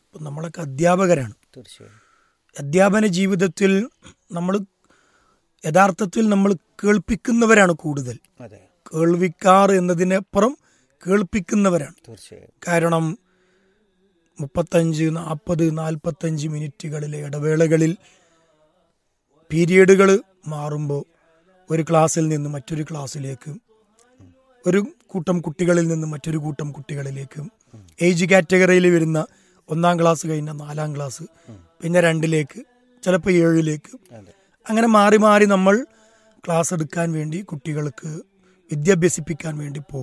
ഇപ്പം നമ്മളൊക്കെ അധ്യാപകരാണ് തീർച്ചയായും അധ്യാപന ജീവിതത്തിൽ നമ്മൾ യഥാർത്ഥത്തിൽ നമ്മൾ കേൾപ്പിക്കുന്നവരാണ് കൂടുതൽ അതെ കേൾവിക്കാർ എന്നതിനപ്പുറം കേൾപ്പിക്കുന്നവരാണ് തീർച്ചയായും കാരണം മുപ്പത്തഞ്ച് നാൽപ്പത് നാൽപ്പത്തഞ്ച് മിനിറ്റുകളിലെ ഇടവേളകളിൽ പീരിയഡുകൾ മാറുമ്പോൾ ഒരു ക്ലാസ്സിൽ നിന്ന് മറ്റൊരു ക്ലാസ്സിലേക്ക് ഒരു കൂട്ടം കുട്ടികളിൽ നിന്ന് മറ്റൊരു കൂട്ടം കുട്ടികളിലേക്ക് ഏജ് കാറ്റഗറിയിൽ വരുന്ന ഒന്നാം ക്ലാസ് കഴിഞ്ഞ നാലാം ക്ലാസ് പിന്നെ രണ്ടിലേക്ക് ചിലപ്പോൾ ഏഴിലേക്ക് അതെ അങ്ങനെ മാറി മാറി നമ്മൾ ക്ലാസ് എടുക്കാൻ വേണ്ടി കുട്ടികൾക്ക് വിദ്യാഭ്യസിപ്പിക്കാൻ വേണ്ടി പോകും